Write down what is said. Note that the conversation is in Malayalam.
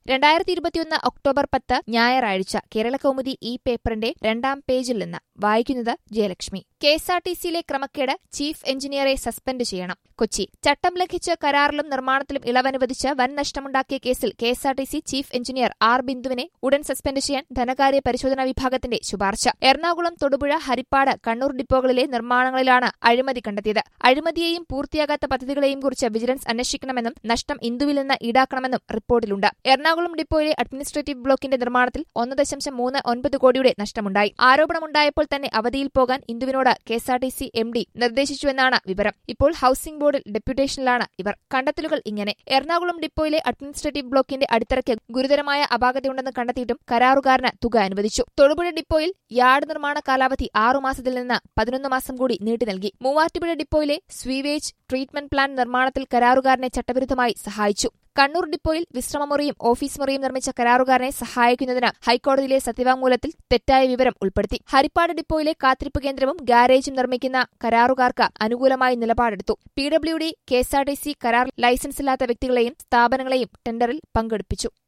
രണ്ടായിരത്തി ഇരുപത്തിയൊന്ന് ഒക്ടോബർ പത്ത് ഞായറാഴ്ച കേരളകൗമുദി ഈ പേപ്പറിന്റെ രണ്ടാം പേജിൽ നിന്ന് വായിക്കുന്നത് Jayalakshmi K S R T സിയിലെ ക്രമക്കേട് ചീഫ് എഞ്ചിനീയറെ സസ്പെൻഡ് ചെയ്യണം കൊച്ചി ചട്ടം ലംഘിച്ച് കരാറിലും നിർമ്മാണത്തിലും ഇളവനുവദിച്ച് വൻ നഷ്ടമുണ്ടാക്കിയ കേസിൽ K S R T C chief engineer R ബിന്ദുവിനെ ഉടൻ സസ്പെൻഡ് ചെയ്യാൻ ധനകാര്യ പരിശോധനാ വിഭാഗത്തിന്റെ ശുപാർശ എറണാകുളം തൊടുപുഴ ഹരിപ്പാട് കണ്ണൂർ ഡിപ്പോകളിലെ നിർമ്മാണങ്ങളിലാണ് അഴിമതി കണ്ടെത്തിയത് അഴിമതിയെയും പൂർത്തിയാകാത്ത പദ്ധതികളെയും കുറിച്ച് വിജിലൻസ് അന്വേഷിക്കണമെന്നും നഷ്ടം ഇന്ദുവിൽ നിന്ന് ഈടാക്കണമെന്നും റിപ്പോർട്ടിലുണ്ട് എറണാകുളം ഡിപ്പോയിലെ അഡ്മിനിസ്ട്രേറ്റീവ് ബ്ലോക്കിന്റെ നിർമ്മാണത്തിൽ ഒന്ന് ദശാംശം മൂന്ന് ഒൻപത് കോടിയുടെ നഷ്ടമുണ്ടായി ആരോപണമുണ്ടായപ്പോൾ തന്നെ അവധിയിൽ പോകാൻ ഇന്ദുവിനോട് K S R T C M D നിർദ്ദേശിച്ചുവെന്നാണ് വിവരം ഇപ്പോൾ ഹൌസിംഗ് ബോർഡിൽ ഡെപ്യൂട്ടേഷനിലാണ് ഇവർ കണ്ടെത്തലുകൾ ഇങ്ങനെ എറണാകുളം ഡിപ്പോയിലെ അഡ്മിനിസ്ട്രേറ്റീവ് ബ്ലോക്കിന്റെ അടിത്തറയ്ക്ക് ഗുരുതരമായ അപാകതയുണ്ടെന്ന് കണ്ടെത്തിയിട്ടും കരാറുകാരന് തുക അനുവദിച്ചു തൊടുപുഴ ഡിപ്പോയിൽ യാർഡ് നിർമ്മാണ കാലാവധി ആറുമാസത്തിൽ നിന്ന് പതിനൊന്ന് മാസം കൂടി നീട്ടി നൽകി മൂവാറ്റുപുഴ ഡിപ്പോയിലെ സ്വീവേജ് ട്രീറ്റ്മെന്റ് പ്ലാന്റ് നിർമ്മാണത്തിൽ കരാറുകാരനെ ചട്ടവിരുദ്ധമായി സഹായിച്ചു കണ്ണൂർ ഡിപ്പോയിൽ വിശ്രമമുറിയും ഓഫീസ് മുറിയും നിർമ്മിച്ച കരാറുകാരനെ സഹായിക്കുന്നതിന് ഹൈക്കോടതിയിലെ സത്യവാങ്മൂലത്തിൽ തെറ്റായ വിവരം ഉൾപ്പെടുത്തി ഹരിപ്പാട് ഡിപ്പോയിലെ കാത്തിരിപ്പ് കേന്ദ്രവും ഗാരേജും നിർമ്മിക്കുന്ന കരാറുകാർക്ക് അനുകൂലമായി നിലപാടെടുത്തു P W D K S R T C കരാർ ലൈസൻസില്ലാത്ത വ്യക്തികളെയും സ്ഥാപനങ്ങളെയും ടെൻഡറിൽ പങ്കെടുപ്പിച്ചു